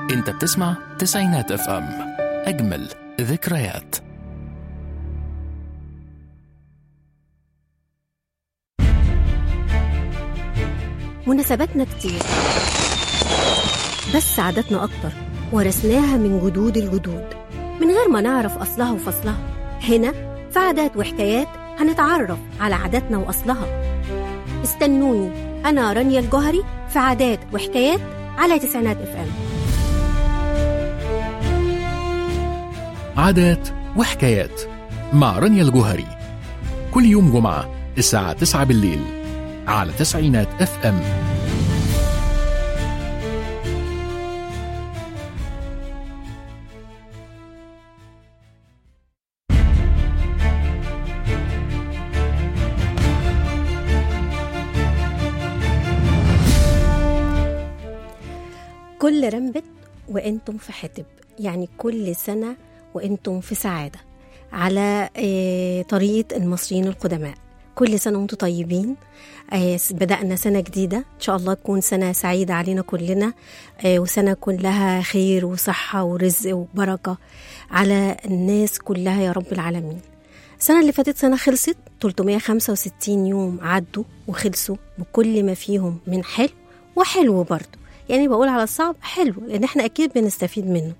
انت بتسمع تسعينات اف ام اجمل ذكريات مناسباتنا كتير بس عاداتنا أكتر ورثناها من جدود الجدود من غير ما نعرف أصلها وفصلها هنا في عادات وحكايات هنتعرف على عاداتنا وأصلها استنوني أنا رانيا الجوهري في عادات وحكايات على تسعينات اف ام عادات وحكايات مع رانيا الجوهري كل يوم جمعة الساعة 9 بالليل على تسعينات اف ام كل رنبت وانتم في حتب يعني كل سنة وانتم في سعادة على آه، طريقة المصريين القدماء كل سنة وانتم طيبين آه، بدأنا سنة جديدة إن شاء الله تكون سنة سعيدة علينا كلنا آه، وسنة كلها خير وصحة ورزق وبركة على الناس كلها يا رب العالمين السنة اللي فاتت سنة خلصت 365 يوم عدوا وخلصوا بكل ما فيهم من حلو وحلو برضه يعني بقول على الصعب حلو لان احنا اكيد بنستفيد منه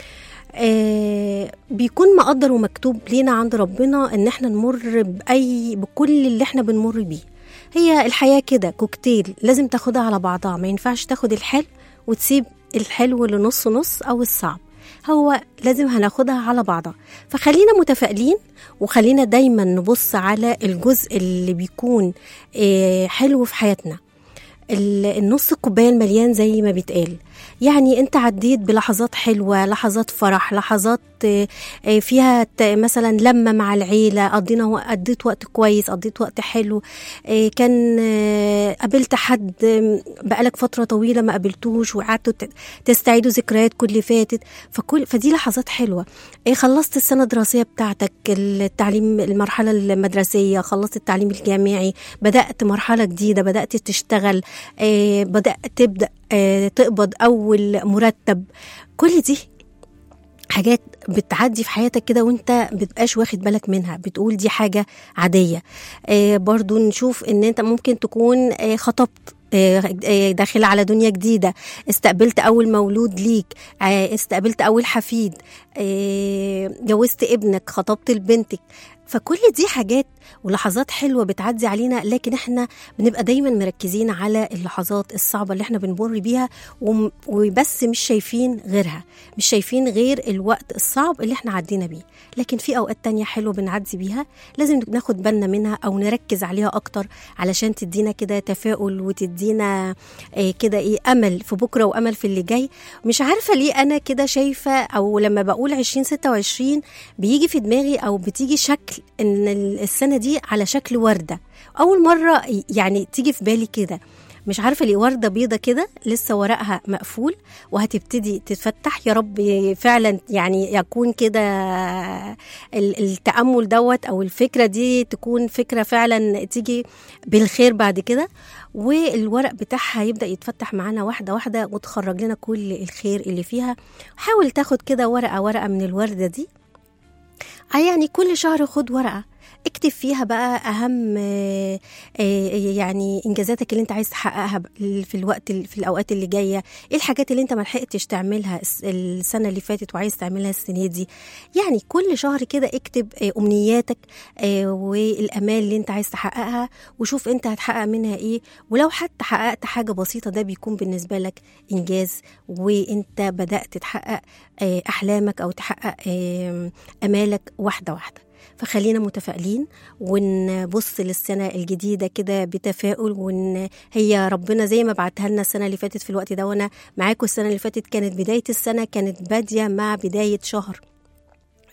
آه بيكون مقدر ومكتوب لينا عند ربنا ان احنا نمر باي بكل اللي احنا بنمر بيه هي الحياه كده كوكتيل لازم تاخدها على بعضها ما ينفعش تاخد الحلو وتسيب الحلو اللي نص نص او الصعب هو لازم هناخدها على بعضها فخلينا متفائلين وخلينا دايما نبص على الجزء اللي بيكون آه، حلو في حياتنا ال- النص الكوبايه المليان زي ما بيتقال يعني انت عديت بلحظات حلوه لحظات فرح لحظات آه، آه، فيها ت- مثلا لمه مع العيله قضينا و- قضيت وقت كويس قضيت وقت حلو آه، كان آه، قابلت حد آم، بقالك فتره طويله ما قابلتوش وقعدتوا ت- تستعيدوا ذكريات كل اللي فاتت فكل فدي لحظات حلوه آه، خلصت السنه الدراسيه بتاعتك التعليم المرحله المدرسيه خلصت التعليم الجامعي بدات مرحله جديده بدات تشتغل آه، بدات تبدا آه، تقبض اول مرتب كل دي حاجات بتعدي في حياتك كده وانت بتبقاش واخد بالك منها بتقول دي حاجة عادية آه برضو نشوف ان انت ممكن تكون آه خطبت آه، آه، داخل على دنيا جديدة استقبلت أول مولود ليك آه، استقبلت أول حفيد آه، جوزت ابنك خطبت لبنتك فكل دي حاجات ولحظات حلوة بتعدي علينا لكن احنا بنبقى دايما مركزين على اللحظات الصعبة اللي احنا بنمر بيها وم- وبس مش شايفين غيرها مش شايفين غير الوقت الصعب اللي احنا عدينا بيه لكن في اوقات تانية حلوة بنعدي بيها لازم ناخد بالنا منها او نركز عليها اكتر علشان تدينا كده تفاؤل وتدينا اه كده ايه امل في بكرة وامل في اللي جاي مش عارفة ليه انا كده شايفة او لما بقول 2026 بيجي في دماغي او بتيجي شكل ان السنة دي على شكل وردة اول مرة يعني تيجي في بالي كده مش عارفه ليه ورده بيضه كده لسه ورقها مقفول وهتبتدي تتفتح يا رب فعلا يعني يكون كده ال- التامل دوت او الفكره دي تكون فكره فعلا تيجي بالخير بعد كده والورق بتاعها يبدا يتفتح معانا واحده واحده وتخرج لنا كل الخير اللي فيها حاول تاخد كده ورقه ورقه من الورده دي آه يعني كل شهر خد ورقه اكتب فيها بقى اهم آه، آه، يعني انجازاتك اللي انت عايز تحققها ب- في الوقت ال- في الاوقات اللي جايه ايه الحاجات اللي انت ما لحقتش تعملها الس- السنه اللي فاتت وعايز تعملها السنه دي يعني كل شهر كده اكتب آه، امنياتك آه، والامال اللي انت عايز تحققها وشوف انت هتحقق منها ايه ولو حتى حققت حاجه بسيطه ده بيكون بالنسبه لك انجاز وانت بدات تحقق آه، احلامك او تحقق آه، امالك واحده واحده فخلينا متفائلين ونبص للسنة الجديدة كده بتفاؤل وان هي ربنا زي ما بعتها لنا السنة اللي فاتت في الوقت ده وانا معاكم السنة اللي فاتت كانت بداية السنة كانت بادية مع بداية شهر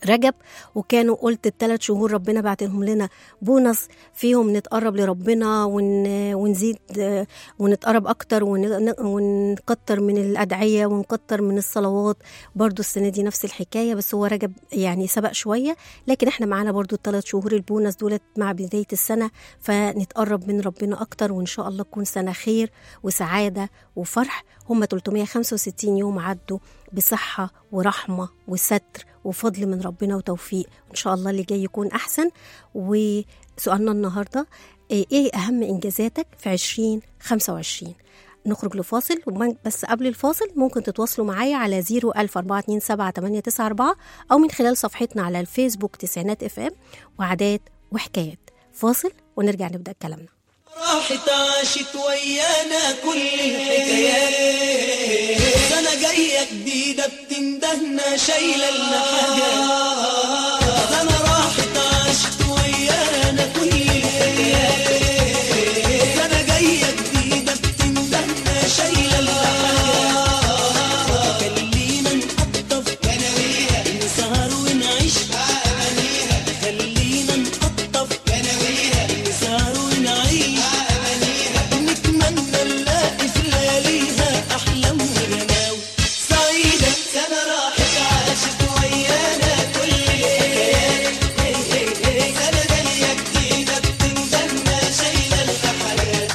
رجب وكانوا قلت الثلاث شهور ربنا بعتهم لنا بونص فيهم نتقرب لربنا ون ونزيد آه، ونتقرب اكتر ون- ونكتر من الادعيه ونكتر من الصلوات برضو السنه دي نفس الحكايه بس هو رجب يعني سبق شويه لكن احنا معانا برضو الثلاث شهور البونص دولت مع بدايه السنه فنتقرب من ربنا اكتر وان شاء الله تكون سنه خير وسعاده وفرح هم 365 يوم عدوا بصحه ورحمه وستر وفضل من ربنا وتوفيق ان شاء الله اللي جاي يكون احسن وسؤالنا النهارده ايه إيه اهم انجازاتك في 2025 نخرج لفاصل ومن- بس قبل الفاصل ممكن تتواصلوا معايا على 01427 أو من خلال صفحتنا على الفيسبوك تسعينات اف ام وعادات وحكايات فاصل ونرجع نبدأ كلامنا راحت عاشت ويانا كل الحكايات سنة جاية جديدة بتندهنا شايلة لنا حاجات سنة راحت عاشت ويانا كل الحكايات سنة جاية جديدة بتندهنا شايلة لنا حاجات خلينا نقطف نسهر ونعيش خلينا نقطف نسهر ونعيش نتمنى نلاقي في لياليها احلام وغناوي سعيده سنه راحت عاشت ويانا كل الحكايات سنه جايه جديده بتندلنا شايله الحاجات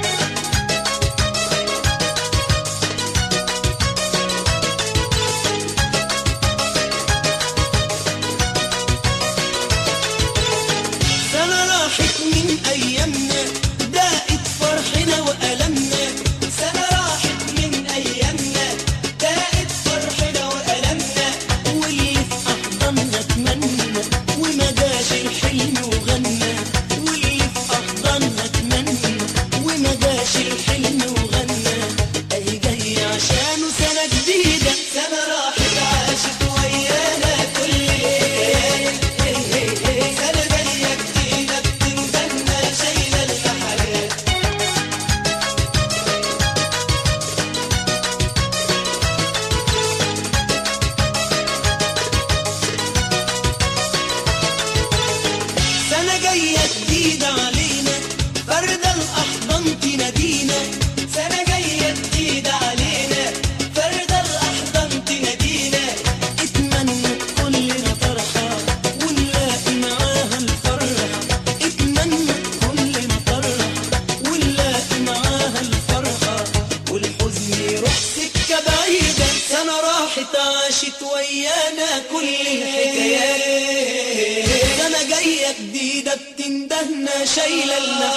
سنة راحت من أيامنا داقت فرحنا وألمنا سنة راحت من أيامنا داقت فرحنا وألمنا واللي في أحضاننا اتمنى وما جاش الحلم وغنى واللي في أحضاننا اتمنى وما جاش الحلم وغنى أهي جاي عشانه سنة جديدة سنة راحت عاشت ويانا كل الحكايات سنة جاية جديدة بتندلنا شايلة الحاجات سنة جاية جديدة علينا فردة الأحضان تنادينا سنة جاية جديدة علينا فردة الأحضان تنادينا اتمنى كلنا فرحة ونلاقي معاها الفرحة اتمنى كلنا فرحة ونلاقي معاها الفرحة والحزن يروح سكة بعيدة سنة راحت عاشت ويانا كل الحكايات سنة جاية جديدة بتندهنا شايلة لنا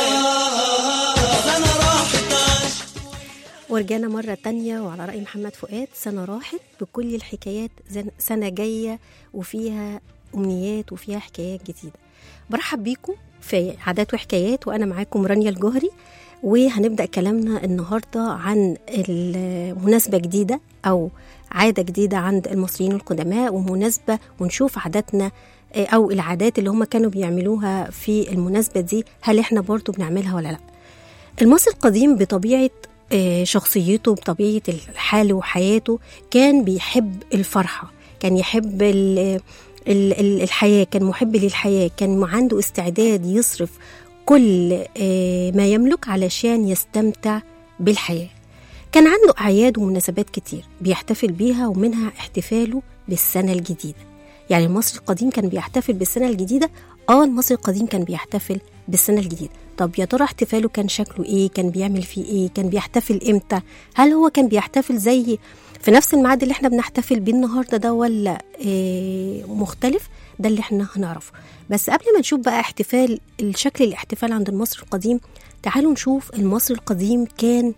حاجات سنة راحت عاشت ورجعنا مرة تانية وعلى رأي محمد فؤاد سنة راحت بكل الحكايات زن- سنة جاية وفيها أمنيات وفيها حكايات جديدة برحب بيكم في عادات وحكايات وأنا معاكم رانيا الجوهري وهنبدأ كلامنا النهاردة عن المناسبة جديدة أو عادة جديدة عند المصريين القدماء ومناسبة ونشوف عاداتنا آه، أو العادات اللي هم كانوا بيعملوها في المناسبة دي هل احنا برضو بنعملها ولا لأ المصري القديم بطبيعة آه، شخصيته بطبيعة الحال وحياته كان بيحب الفرحة كان يحب ال- ال- ال- الحياة كان محب للحياة كان عنده استعداد يصرف كل آه، ما يملك علشان يستمتع بالحياة كان عنده أعياد ومناسبات كتير بيحتفل بيها ومنها احتفاله بالسنة الجديدة يعني المصري القديم كان بيحتفل بالسنة الجديدة اه المصري القديم كان بيحتفل بالسنة الجديدة طب يا ترى احتفاله كان شكله ايه كان بيعمل فيه ايه كان بيحتفل امتى هل هو كان بيحتفل زي في نفس الميعاد اللي احنا بنحتفل بيه النهارده ده ولا إيه مختلف ده اللي احنا هنعرفه بس قبل ما نشوف بقى احتفال الشكل الاحتفال عند المصري القديم تعالوا نشوف المصري القديم كان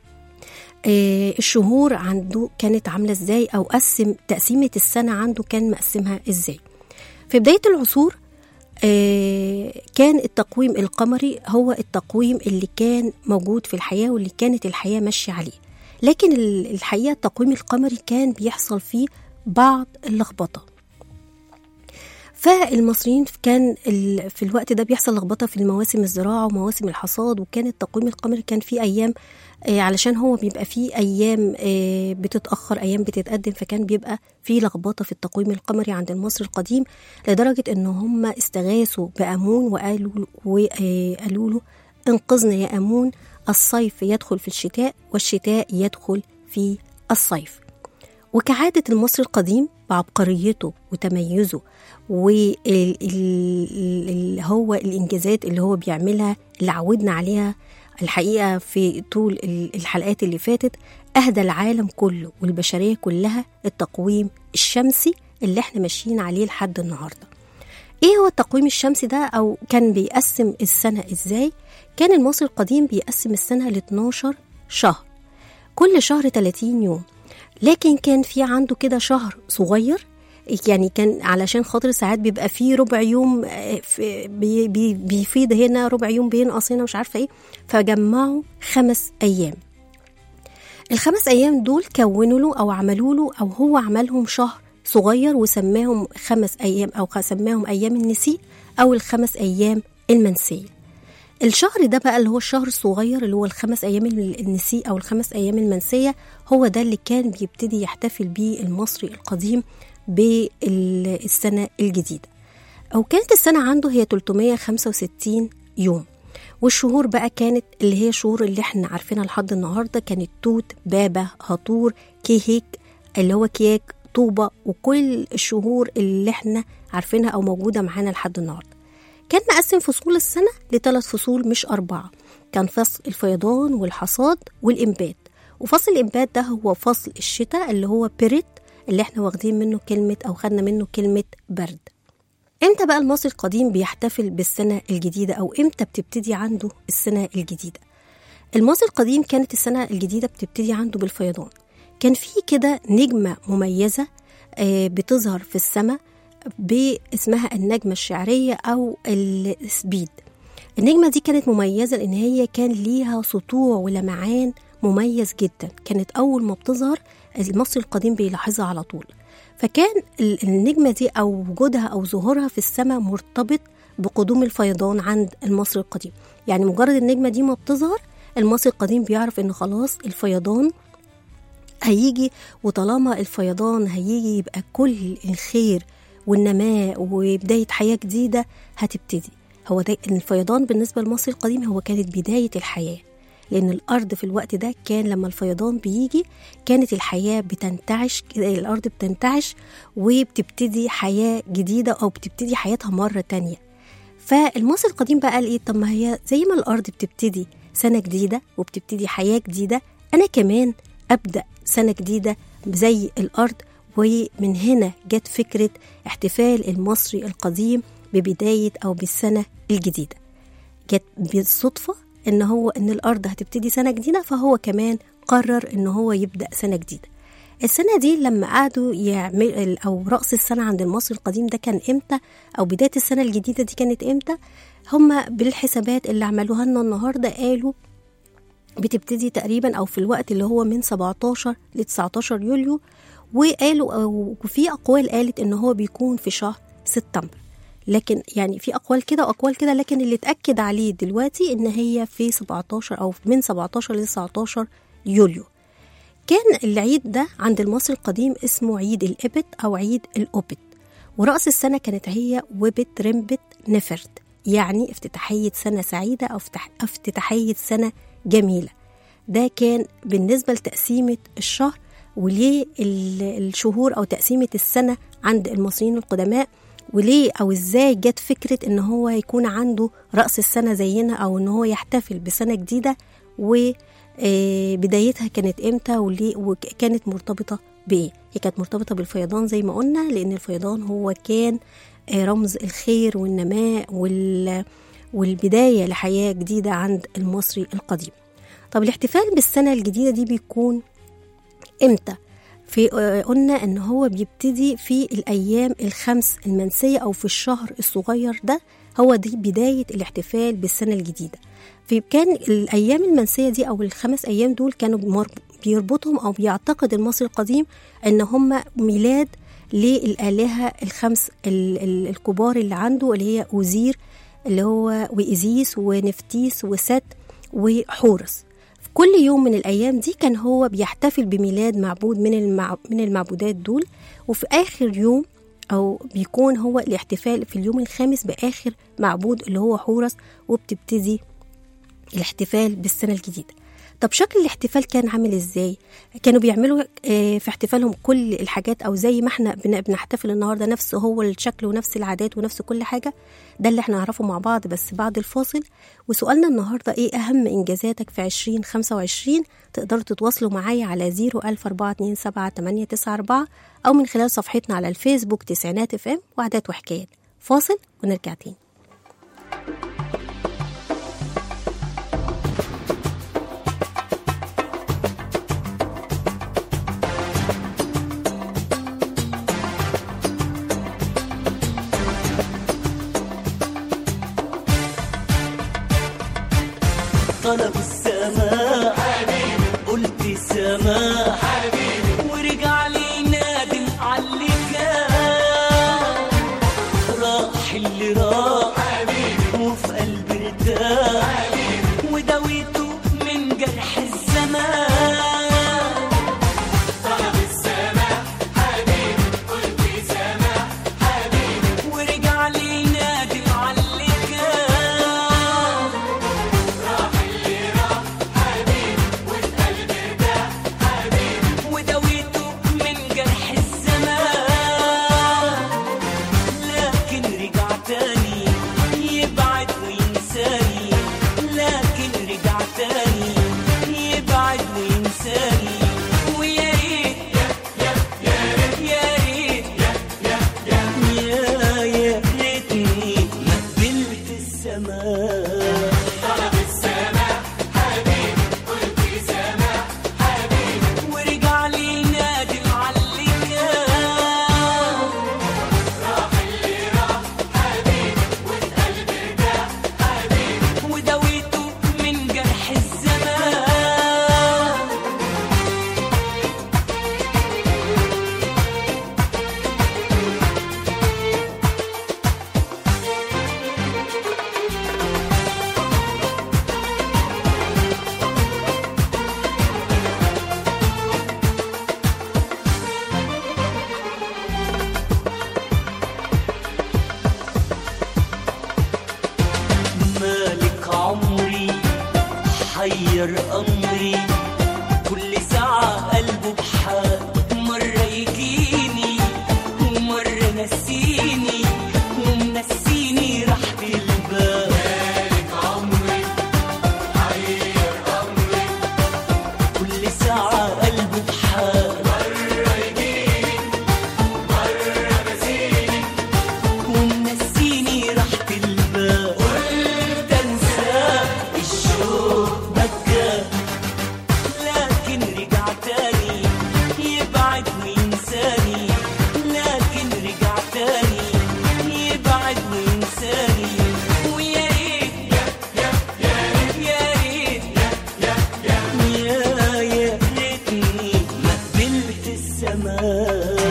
آه، الشهور عنده كانت عاملة ازاي أو قسم تقسيمة السنة عنده كان مقسمها ازاي في بداية العصور آه، كان التقويم القمري هو التقويم اللي كان موجود في الحياة واللي كانت الحياة ماشية عليه لكن ال- الحقيقة التقويم القمري كان بيحصل فيه بعض اللخبطة فالمصريين كان ال- في الوقت ده بيحصل لخبطه في المواسم الزراعه ومواسم الحصاد وكان التقويم القمري كان في ايام آه، علشان هو بيبقى فيه أيام آه، بتتأخر أيام بتتقدم فكان بيبقى فيه لخبطة في التقويم القمري عند المصري القديم لدرجة إن هم استغاثوا بأمون وقالوا وقالوا له انقذنا يا أمون الصيف يدخل في الشتاء والشتاء يدخل في الصيف وكعادة المصري القديم بعبقريته وتميزه واللي هو الإنجازات اللي هو بيعملها اللي عودنا عليها الحقيقة في طول ال- الحلقات اللي فاتت أهدى العالم كله والبشرية كلها التقويم الشمسي اللي احنا ماشيين عليه لحد النهارده ايه هو التقويم الشمسي ده او كان بيقسم السنه ازاي كان المصري القديم بيقسم السنه ل 12 شهر كل شهر 30 يوم لكن كان في عنده كده شهر صغير يعني كان علشان خاطر ساعات بيبقى فيه ربع يوم آه، في- بي- بي- بيفيض هنا ربع يوم بينقص هنا مش عارفه ايه فجمعوا خمس ايام الخمس ايام دول كونوا له او عملوا له او هو عملهم شهر صغير وسماهم خمس ايام او سماهم ايام النسيء او الخمس ايام المنسيه الشهر ده بقى اللي هو الشهر الصغير اللي هو الخمس ايام النسيء او الخمس ايام المنسيه هو ده اللي كان بيبتدي يحتفل بيه المصري القديم بالسنه الجديده او كانت السنه عنده هي 365 يوم والشهور بقى كانت اللي هي شهور اللي احنا عارفينها لحد النهارده كانت توت بابا هطور كيهيك اللي هو كياك طوبة وكل الشهور اللي احنا عارفينها او موجودة معانا لحد النهارده كان مقسم فصول السنة لثلاث فصول مش أربعة كان فصل الفيضان والحصاد والإنبات وفصل الإنبات ده هو فصل الشتاء اللي هو بيريت اللي احنا واخدين منه كلمة أو خدنا منه كلمة برد امتى بقى المصري القديم بيحتفل بالسنة الجديدة أو امتى بتبتدي عنده السنة الجديدة المصري القديم كانت السنة الجديدة بتبتدي عنده بالفيضان كان في كده نجمة مميزة آه، بتظهر في السماء باسمها النجمة الشعرية أو السبيد النجمة دي كانت مميزة لأن هي كان ليها سطوع ولمعان مميز جدا كانت أول ما بتظهر المصري القديم بيلاحظها على طول فكان ال- النجمة دي أو وجودها أو ظهورها في السماء مرتبط بقدوم الفيضان عند المصري القديم يعني مجرد النجمة دي ما بتظهر المصري القديم بيعرف إن خلاص الفيضان هيجي وطالما الفيضان هيجي يبقى كل الخير والنماء وبداية حياة جديدة هتبتدي هو ده الفيضان بالنسبة للمصري القديم هو كانت بداية الحياة لأن الأرض في الوقت ده كان لما الفيضان بيجي كانت الحياة بتنتعش الأرض بتنتعش وبتبتدي حياة جديدة أو بتبتدي حياتها مرة تانية فالمصري القديم بقى قال ايه طب ما هي زي ما الارض بتبتدي سنه جديده وبتبتدي حياه جديده انا كمان ابدا سنه جديده زي الارض ومن هنا جت فكره احتفال المصري القديم ببدايه او بالسنه الجديده جت بالصدفه ان هو ان الارض هتبتدي سنه جديده فهو كمان قرر ان هو يبدا سنه جديده السنة دي لما قعدوا يعمل أو رأس السنة عند المصري القديم ده كان إمتى أو بداية السنة الجديدة دي كانت إمتى هما بالحسابات اللي عملوها لنا النهاردة قالوا بتبتدي تقريبا أو في الوقت اللي هو من 17 ل 19 يوليو وقالوا أو وفي أقوال قالت إن هو بيكون في شهر سبتمبر لكن يعني في أقوال كده وأقوال كده لكن اللي اتأكد عليه دلوقتي إن هي في 17 أو من 17 ل 19 يوليو كان العيد ده عند المصري القديم اسمه عيد الإبت أو عيد الأوبت ورأس السنة كانت هي وبت رمبت نفرت يعني افتتاحية سنة سعيدة أو افتتاح- افتتاحية سنة جميلة ده كان بالنسبة لتقسيمة الشهر وليه ال- الشهور أو تقسيمة السنة عند المصريين القدماء وليه أو إزاي جت فكرة إن هو يكون عنده رأس السنة زينا أو إن هو يحتفل بسنة جديدة و آه، بدايتها كانت امتى وليه وكانت مرتبطه بايه هي كانت مرتبطه بالفيضان زي ما قلنا لان الفيضان هو كان آه، رمز الخير والنماء وال والبدايه لحياه جديده عند المصري القديم طب الاحتفال بالسنه الجديده دي بيكون امتى في آه، قلنا ان هو بيبتدي في الايام الخمس المنسيه او في الشهر الصغير ده هو دي بدايه الاحتفال بالسنه الجديده في كان الايام المنسيه دي او الخمس ايام دول كانوا مر- بيربطهم او بيعتقد المصري القديم ان هم ميلاد للالهه الخمس ال- ال- الكبار اللي عنده اللي هي اوزير اللي هو وايزيس ونفتيس وست وحورس كل يوم من الأيام دي كان هو بيحتفل بميلاد معبود من المع... من المعبودات دول وفي آخر يوم أو بيكون هو الاحتفال في اليوم الخامس بآخر معبود اللي هو حورس وبتبتدي الاحتفال بالسنة الجديدة طب شكل الاحتفال كان عامل ازاي كانوا بيعملوا آه، في احتفالهم كل الحاجات او زي ما احنا بن- بنحتفل النهارده نفس هو الشكل ونفس العادات ونفس كل حاجه ده اللي احنا نعرفه مع بعض بس بعد الفاصل وسؤالنا النهارده ايه اهم انجازاتك في 2025 تقدروا تتواصلوا معايا على 004278994 او من خلال صفحتنا على الفيسبوك تسعينات اف ام وعادات وحكايات فاصل ونرجع تاني طلب السماء حبيبي قلت سماء حبيبي ورجع لي نادم علي كان راح اللي راح حبيبي وفي قلبي ارتاح حبيبي وداويته من جرح الزمان طلب السماء حبيبي قلت سماء حبيبي ورجع لي نادم علي كان وداويته من جرح الزمان لكن رجع تاني يبعد وينساني لكن رجع تاني يبعد وينساني ويا ريت يا ريت يا يا ريتني ما قبلت السماء طلب السماء ورجع لي نادم على اللي كان وداويته من جرح الزمان مالك عمري حير أمري كل ساعة قلبه بحال مرة يجيني ومرة نسيني ومنسيني راحة البال مالك عمري حير أمري كل ساعة قلبه بحال مرة يجيني مرة نسيني ومنسيني راحة البال قلت انساه الشوق بكى لكن رجع تاني يبعد وينساني لكن رجع تاني يبعد وينساني ويا ريت يا ريت يا يا ريتني ما قبلت السماء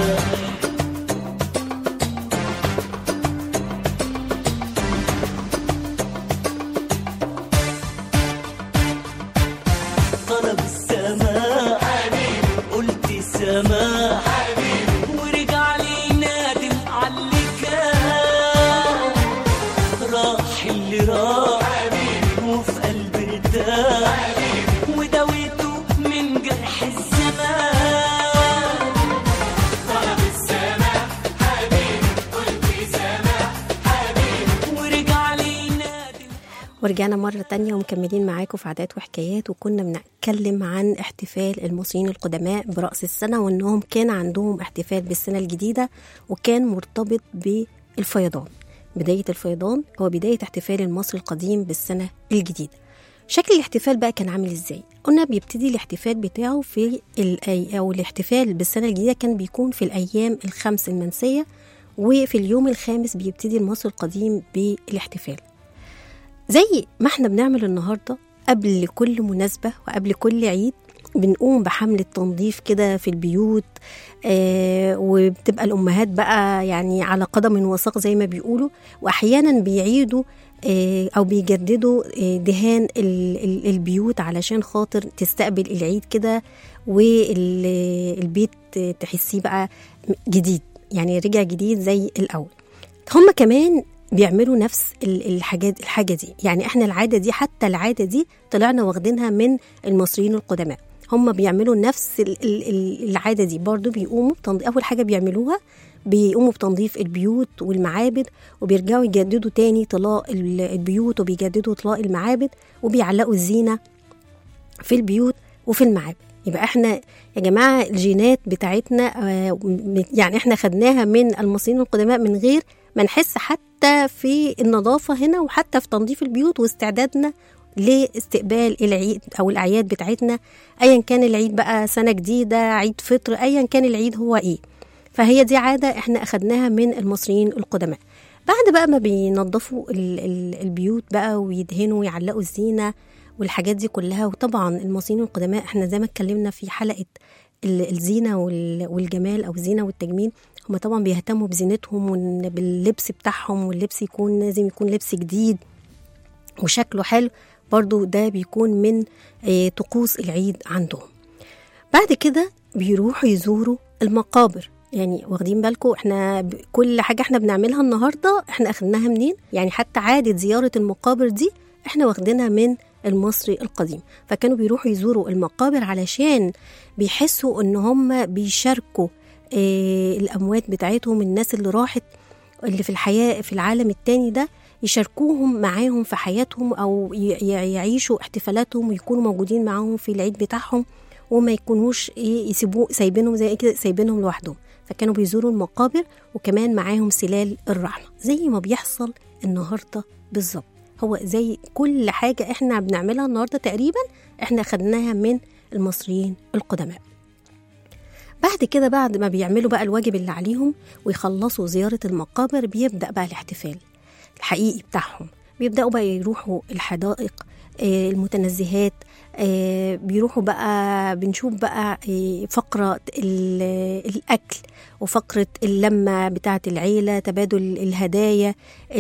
طلب السماء حبيبي قلت سماء حبيبي ورجع لي نادم علي كان راح اللي راح حبيبي وفي قلبي ارتاح حبيبي وداويته من جرح الزمان طلب السماء حبيبي قلت سماء حبيبي ورجع لي نادم ورجعنا مرة تانية ومكملين معاكم في عادات وحكايات وكنا بنتكلم عن احتفال المصريين القدماء برأس السنة وانهم كان عندهم احتفال بالسنة الجديدة وكان مرتبط بالفيضان بداية الفيضان هو بداية احتفال المصري القديم بالسنة الجديدة شكل الاحتفال بقى كان عامل ازاي قلنا بيبتدي الاحتفال بتاعه في الأي او الاحتفال بالسنة الجديدة كان بيكون في الأيام الخمس المنسية وفي اليوم الخامس بيبتدي المصري القديم بالاحتفال زي ما احنا بنعمل النهارده قبل كل مناسبة وقبل كل عيد بنقوم بحملة تنظيف كده في البيوت آه وبتبقى الأمهات بقى يعني على قدم وساق زي ما بيقولوا وأحيانا بيعيدوا آه، او بيجددوا آه، دهان ال- ال- البيوت علشان خاطر تستقبل العيد كده والبيت تحسيه بقى جديد يعني رجع جديد زي الاول هم كمان بيعملوا نفس ال- الحاجات الحاجه دي يعني احنا العاده دي حتى العاده دي طلعنا واخدينها من المصريين القدماء هم بيعملوا نفس ال- ال- ال- العاده دي برضو بيقوموا بتنظيف اول حاجه بيعملوها بيقوموا بتنظيف البيوت والمعابد وبيرجعوا يجددوا تاني طلاء ال- البيوت وبيجددوا طلاء المعابد وبيعلقوا الزينه في البيوت وفي المعابد يبقى احنا يا جماعه الجينات بتاعتنا آه، م- يعني احنا خدناها من المصريين القدماء من غير ما نحس حتى في النظافه هنا وحتى في تنظيف البيوت واستعدادنا لاستقبال العيد او الاعياد بتاعتنا ايا كان العيد بقى سنه جديده عيد فطر ايا كان العيد هو ايه فهي دي عاده احنا اخدناها من المصريين القدماء بعد بقى ما بينظفوا ال- ال- البيوت بقى ويدهنوا ويعلقوا الزينه والحاجات دي كلها وطبعا المصريين القدماء احنا زي ما اتكلمنا في حلقه ال- الزينه وال- والجمال او الزينه والتجميل هم طبعا بيهتموا بزينتهم وإن باللبس بتاعهم واللبس يكون لازم يكون لبس جديد وشكله حلو برضو ده بيكون من آه، طقوس العيد عندهم بعد كده بيروحوا يزوروا المقابر يعني واخدين بالكم احنا ب- كل حاجه احنا بنعملها النهارده احنا اخدناها منين يعني حتى عاده زياره المقابر دي احنا واخدينها من المصري القديم فكانوا بيروحوا يزوروا المقابر علشان بيحسوا ان هم بيشاركوا اه الاموات بتاعتهم الناس اللي راحت اللي في الحياه في العالم التاني ده يشاركوهم معاهم في حياتهم او ي- ي- يعيشوا احتفالاتهم ويكونوا موجودين معاهم في العيد بتاعهم وما يكونوش ايه يسيبوه سايبينهم زي كده سايبينهم لوحدهم فكانوا بيزوروا المقابر وكمان معاهم سلال الرحمه زي ما بيحصل النهارده بالظبط هو زي كل حاجه احنا بنعملها النهارده تقريبا احنا خدناها من المصريين القدماء بعد كده بعد ما بيعملوا بقى الواجب اللي عليهم ويخلصوا زيارة المقابر بيبدأ بقى الاحتفال الحقيقي بتاعهم بيبدأوا بقى يروحوا الحدائق آه، المتنزهات آه، بيروحوا بقى بنشوف بقى آه، فقرة ال- الأكل وفقرة اللمة بتاعة العيلة تبادل الهدايا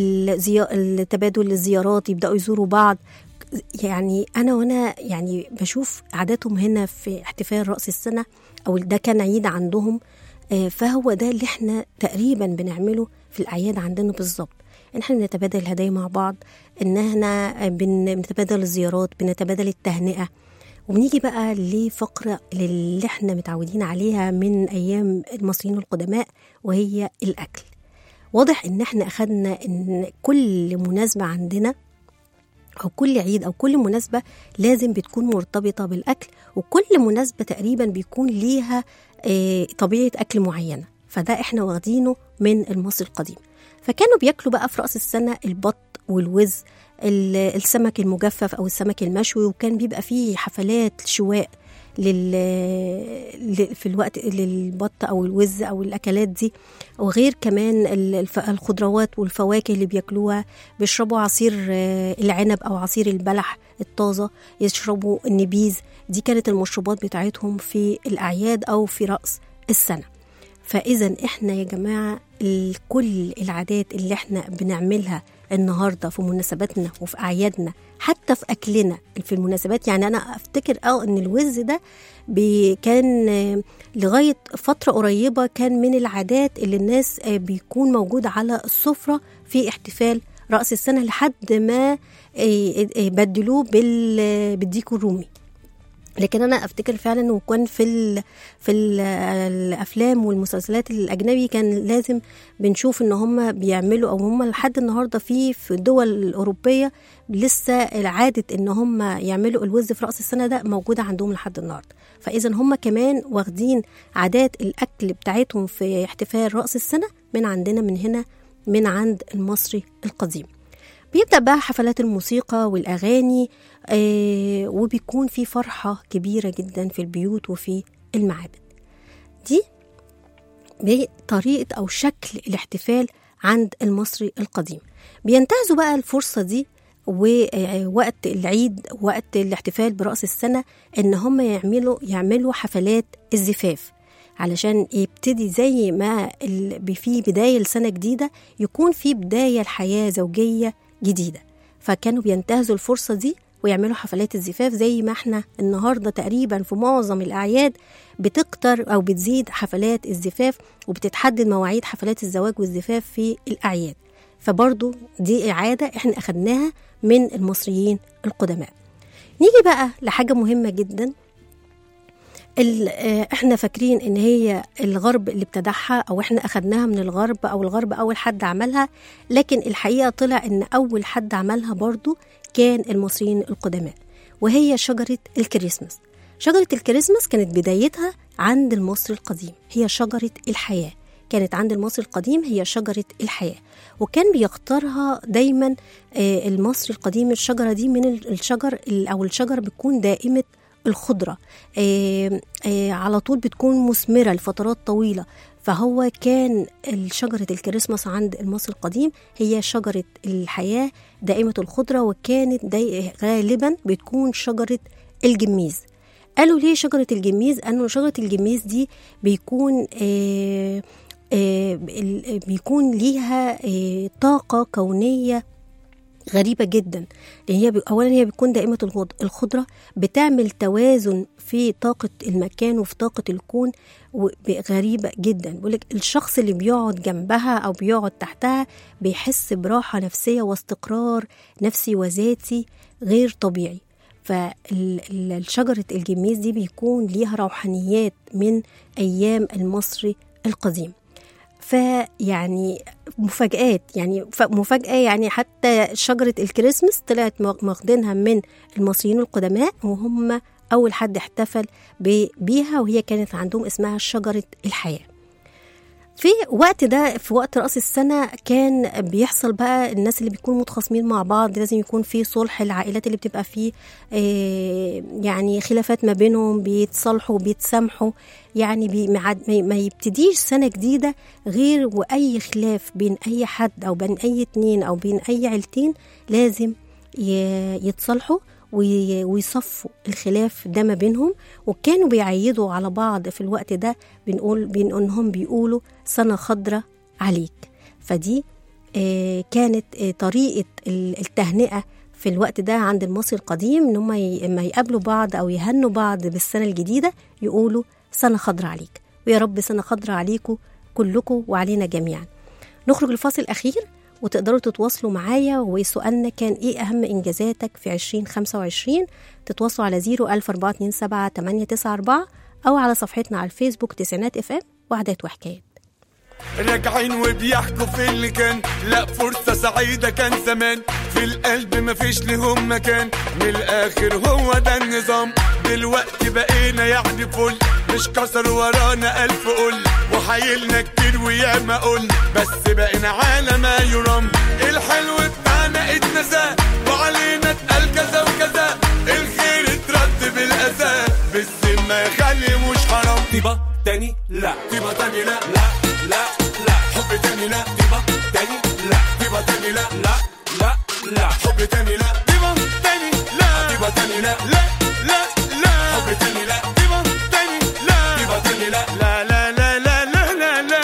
الزيا- تبادل الزيارات يبدأوا يزوروا بعض يعني انا وانا يعني بشوف عاداتهم هنا في احتفال راس السنه او ده كان عيد عندهم آه، فهو ده اللي احنا تقريبا بنعمله في الاعياد عندنا بالظبط ان احنا بنتبادل الهدايا مع بعض ان احنا بن- بنتبادل الزيارات بنتبادل التهنئه وبنيجي بقى لفقرة اللي احنا متعودين عليها من أيام المصريين القدماء وهي الأكل واضح إن احنا أخدنا إن كل مناسبة عندنا أو كل عيد أو كل مناسبة لازم بتكون مرتبطة بالأكل وكل مناسبة تقريبا بيكون ليها آه، طبيعة أكل معينة فده إحنا واخدينه من المصري القديم فكانوا بياكلوا بقى في رأس السنة البط والوز ال- السمك المجفف أو السمك المشوي وكان بيبقى فيه حفلات شواء لل... ل- في الوقت للبط او الوز او الاكلات دي وغير كمان ال- الف- الخضروات والفواكه اللي بياكلوها بيشربوا عصير آه، العنب او عصير البلح الطازه يشربوا النبيذ دي كانت المشروبات بتاعتهم في الاعياد او في راس السنه فاذا احنا يا جماعه ال- كل العادات اللي احنا بنعملها النهارده في مناسباتنا وفي اعيادنا حتى في اكلنا في المناسبات يعني انا افتكر اه ان الوز ده بي- كان آه، لغايه فتره قريبه كان من العادات اللي الناس آه، بيكون موجود على السفره في احتفال راس السنه لحد ما آه، آه، بدلوه بال- بالديك الرومي لكن انا افتكر فعلا وكان في ال في ال الافلام والمسلسلات الاجنبي كان لازم بنشوف ان هم بيعملوا او هم لحد النهارده في في الدول الاوروبيه لسه عاده ان هم يعملوا الوز في راس السنه ده موجوده عندهم لحد النهارده فاذا هم كمان واخدين عادات الاكل بتاعتهم في احتفال راس السنه من عندنا من هنا من عند المصري القديم بيبدأ بقى حفلات الموسيقى والأغاني آه وبيكون في فرحة كبيرة جدا في البيوت وفي المعابد دي بطريقة أو شكل الاحتفال عند المصري القديم بينتهزوا بقى الفرصة دي ووقت العيد وقت الاحتفال برأس السنة إن هم يعملوا يعملوا حفلات الزفاف علشان يبتدي زي ما ال- في بداية لسنة جديدة يكون في بداية لحياة زوجية جديدة فكانوا بينتهزوا الفرصة دي ويعملوا حفلات الزفاف زي ما احنا النهاردة تقريبا في معظم الأعياد بتكتر أو بتزيد حفلات الزفاف وبتتحدد مواعيد حفلات الزواج والزفاف في الأعياد فبرضو دي إعادة احنا أخدناها من المصريين القدماء نيجي بقى لحاجة مهمة جدا ال- آه، احنا فاكرين ان هي الغرب اللي ابتدعها او احنا اخدناها من الغرب او الغرب اول حد عملها لكن الحقيقه طلع ان اول حد عملها برضو كان المصريين القدماء وهي شجره الكريسماس شجره الكريسماس كانت بدايتها عند المصري القديم هي شجره الحياه كانت عند المصري القديم هي شجرة الحياة وكان بيختارها دايما آه، المصري القديم الشجرة دي من ال- الشجر ال- أو الشجرة بتكون دائمة الخضرة آه، آه، على طول بتكون مثمرة لفترات طويلة فهو كان شجرة الكريسماس عند المصري القديم هي شجرة الحياة دائمة الخضرة وكانت داي غالبا بتكون شجرة الجميز قالوا ليه شجرة الجميز؟ أنه شجرة الجميز دي بيكون آه آه ال- بيكون ليها آه طاقة كونية غريبة جدا لأن هي بي- أولا هي بتكون دائمة الغض- الخضرة بتعمل توازن في طاقة المكان وفي طاقة الكون و- ب- غريبة جدا بيقولك الشخص اللي بيقعد جنبها أو بيقعد تحتها بيحس براحة نفسية واستقرار نفسي وذاتي غير طبيعي فالشجرة الجميز دي بيكون ليها روحانيات من أيام المصري القديم فيعني مفاجآت يعني ف- مفاجأة يعني حتى شجرة الكريسماس طلعت مغ- واخدينها من المصريين القدماء وهم أول حد احتفل ب- بيها وهي كانت عندهم اسمها شجرة الحياة في وقت ده في وقت رأس السنة كان بيحصل بقى الناس اللي بيكونوا متخاصمين مع بعض لازم يكون في صلح العائلات اللي بتبقى فيه آه، يعني خلافات ما بينهم بيتصالحوا وبيتسامحوا يعني بي ما عاد- ما- ما يبتديش سنة جديدة غير وأي خلاف بين أي حد أو بين أي اتنين أو بين أي عيلتين لازم ي- يتصالحوا وي- ويصفوا الخلاف ده ما بينهم وكانوا بيعيدوا على بعض في الوقت ده بنقول بين انهم بيقولوا سنه خضرة عليك فدي آه، كانت آه، طريقه ال- التهنئه في الوقت ده عند المصري القديم ان هم ي- لما يقابلوا بعض او يهنوا بعض بالسنه الجديده يقولوا سنه خضرة عليك ويا رب سنه خضرة عليكم كلكم وعلينا جميعا نخرج الفاصل الأخير وتقدروا تتواصلوا معايا وسؤالنا كان إيه أهم إنجازاتك في 2025 تتواصلوا على 01427 أو على صفحتنا على الفيسبوك تسعينات اف ام وعدات وحكايات راجعين وبيحكوا في اللي كان لا فرصة سعيدة كان زمان في القلب مفيش لهم مكان من الآخر هو ده النظام دلوقتي بقينا يعني فل مش كسر ورانا ألف قل وحايلنا كتير وياما قل بس بقينا على ما يرام الحلو بتاعنا اتنسى وعلينا اتقال كذا وكذا الخير اترد بالأذى بالذمة يا خلي مش حرام طيبة تاني لا طيبة تاني لا لا لا لا حب تاني لا طيبة تاني لا طيبة تاني لا لا لا لا حب تاني لا طيبة تاني لا طيبة تاني لا لا لا لا حب تاني لا طيبة تاني لا طيبة تاني لا لا لا لا لا لا لا لا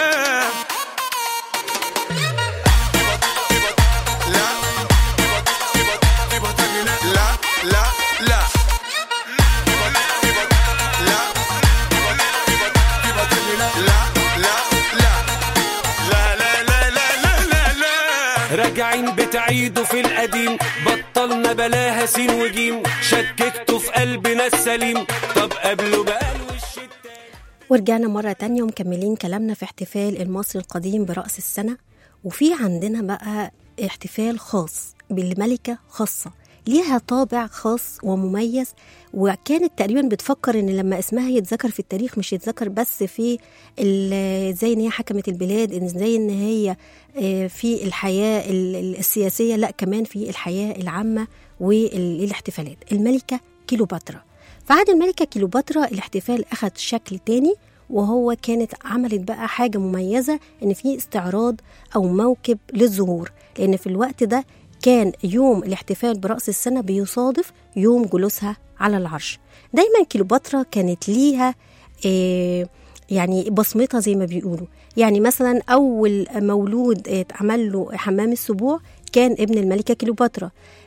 طيبة طيبة لا طيبة طيبة طيبة تاني لا لا لا لا طيبة طيبة لا طيبة طيبة طيبة تاني لا لا لا لا لا لا لا لا لا لا راجعين بتعيدوا في القديم بطلنا بلاها سين وجيم شككتوا في قلبنا السليم طب قبله بقى الوش التاني ورجعنا مرة تانية ومكملين كلامنا في احتفال المصري القديم برأس السنة وفي عندنا بقى احتفال خاص بالملكة خاصة ليها طابع خاص ومميز وكانت تقريبا بتفكر ان لما اسمها يتذكر في التاريخ مش يتذكر بس في ال- ازاي ان هي حكمت البلاد ان ازاي ان هي آه، في الحياة ال- ال- السياسية لا كمان في الحياة العامة والاحتفالات الملكة كيلوباترا في عهد الملكة كيلوباترا الاحتفال أخذ شكل تاني وهو كانت عملت بقى حاجة مميزة إن في استعراض أو موكب للزهور لأن في الوقت ده كان يوم الاحتفال برأس السنة بيصادف يوم جلوسها على العرش دايما كيلوباترا كانت ليها آه يعني بصمتها زي ما بيقولوا يعني مثلا أول مولود آه، اتعمل له حمام السبوع كان ابن الملكة كيلوباترا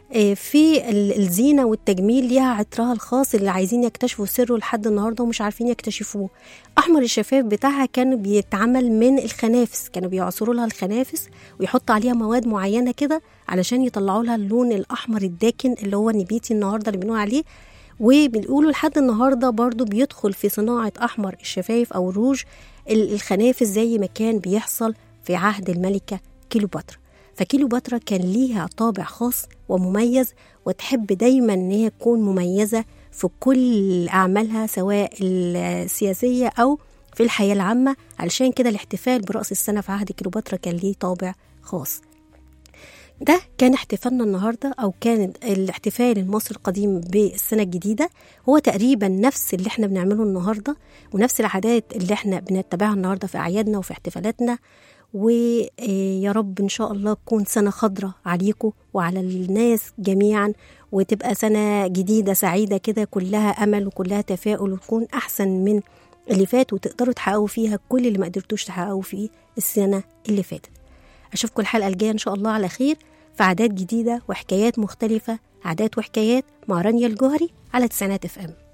آه، في ال- الزينة والتجميل ليها عطرها الخاص اللي عايزين يكتشفوا سره لحد النهاردة ومش عارفين يكتشفوه أحمر الشفاف بتاعها كان بيتعمل من الخنافس كانوا بيعصروا لها الخنافس ويحطوا عليها مواد معينة كده علشان يطلعوا لها اللون الأحمر الداكن اللي هو النبيتي النهاردة اللي بنقول عليه وبنقولوا لحد النهارده برضو بيدخل في صناعة أحمر الشفايف أو الروج ال- الخنافس زي ما كان بيحصل في عهد الملكة كيلوباترا فكيلوباترا كان ليها طابع خاص ومميز وتحب دايما ان هي تكون مميزة في كل أعمالها سواء السياسية أو في الحياة العامة علشان كده الاحتفال برأس السنة في عهد كيلوباترا كان ليه طابع خاص ده كان احتفالنا النهاردة أو كان الاحتفال المصري القديم بالسنة الجديدة هو تقريبا نفس اللي احنا بنعمله النهاردة ونفس العادات اللي احنا بنتبعها النهاردة في أعيادنا وفي احتفالاتنا ويا رب إن شاء الله تكون سنة خضرة عليكم وعلى الناس جميعا وتبقى سنة جديدة سعيدة كده كلها أمل وكلها تفاؤل وتكون أحسن من اللي فات وتقدروا تحققوا فيها كل اللي ما قدرتوش تحققوا فيه السنة اللي فاتت أشوفكم الحلقة الجاية إن شاء الله على خير في عادات جديدة وحكايات مختلفة عادات وحكايات مع رانيا الجوهري على تسعينات اف ام